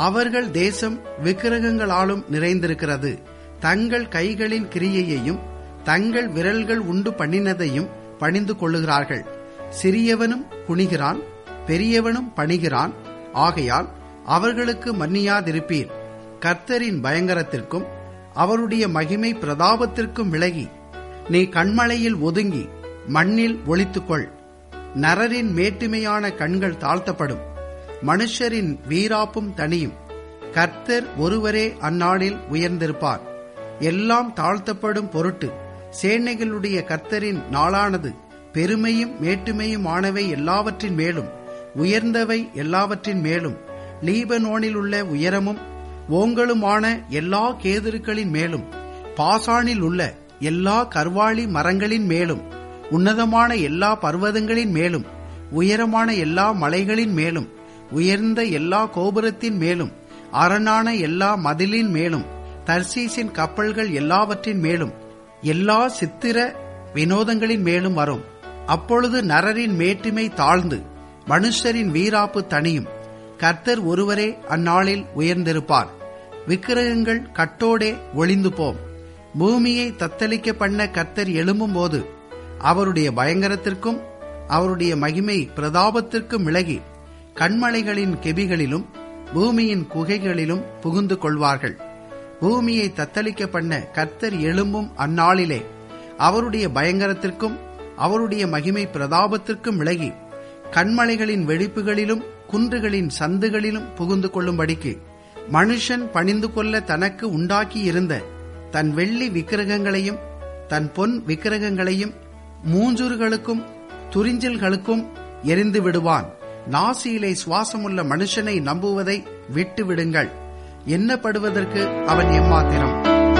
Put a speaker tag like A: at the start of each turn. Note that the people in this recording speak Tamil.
A: அவர்கள் தேசம் விக்கிரகங்களாலும் நிறைந்திருக்கிறது தங்கள் கைகளின் கிரியையையும் தங்கள் விரல்கள் உண்டு பண்ணினதையும் பணிந்து கொள்ளுகிறார்கள் சிறியவனும் குனிகிறான் பெரியவனும் பணிகிறான் ஆகையால் அவர்களுக்கு மன்னியாதிருப்பீர் கர்த்தரின் பயங்கரத்திற்கும் அவருடைய மகிமை பிரதாபத்திற்கும் விலகி நீ கண்மலையில் ஒதுங்கி மண்ணில் ஒளித்துக்கொள் நரரின் மேட்டுமையான கண்கள் தாழ்த்தப்படும் மனுஷரின் வீராப்பும் தனியும் கர்த்தர் ஒருவரே அந்நாளில் உயர்ந்திருப்பார் எல்லாம் தாழ்த்தப்படும் பொருட்டு சேனைகளுடைய கர்த்தரின் நாளானது பெருமையும் மேட்டுமையுமானவை எல்லாவற்றின் மேலும் உயர்ந்தவை எல்லாவற்றின் மேலும் லீபனோனில் உள்ள உயரமும் ஓங்களுமான எல்லா கேதுருக்களின் மேலும் பாசானில் உள்ள எல்லா கர்வாளி மரங்களின் மேலும் உன்னதமான எல்லா பர்வதங்களின் மேலும் உயரமான எல்லா மலைகளின் மேலும் உயர்ந்த எல்லா கோபுரத்தின் மேலும் அரணான எல்லா மதிலின் மேலும் தர்சீசின் கப்பல்கள் எல்லாவற்றின் மேலும் எல்லா சித்திர வினோதங்களின் மேலும் வரும் அப்பொழுது நரரின் மேட்டுமை தாழ்ந்து மனுஷரின் வீராப்பு தனியும் கர்த்தர் ஒருவரே அந்நாளில் உயர்ந்திருப்பார் விக்கிரகங்கள் கட்டோடே ஒளிந்து போம் பூமியை தத்தளிக்க பண்ண கர்த்தர் எழும்பும்போது அவருடைய பயங்கரத்திற்கும் அவருடைய மகிமை பிரதாபத்திற்கும் விலகி கண்மலைகளின் கெபிகளிலும் பூமியின் குகைகளிலும் புகுந்து கொள்வார்கள் பூமியை தத்தளிக்க பண்ண கர்த்தர் எழும்பும் அந்நாளிலே அவருடைய பயங்கரத்திற்கும் அவருடைய மகிமை பிரதாபத்திற்கும் விலகி கண்மலைகளின் வெடிப்புகளிலும் குன்றுகளின் சந்துகளிலும் புகுந்து கொள்ளும்படிக்கு மனுஷன் பணிந்து கொள்ள தனக்கு உண்டாக்கியிருந்த தன் வெள்ளி விக்கிரகங்களையும் தன் பொன் விக்கிரகங்களையும் மூஞ்சூர்களுக்கும் துரிஞ்சல்களுக்கும் எரிந்து விடுவான் நாசியிலே சுவாசமுள்ள மனுஷனை நம்புவதை விட்டு விடுங்கள் எண்ணப்படுவதற்கு அவன் எம்மாத்திரம்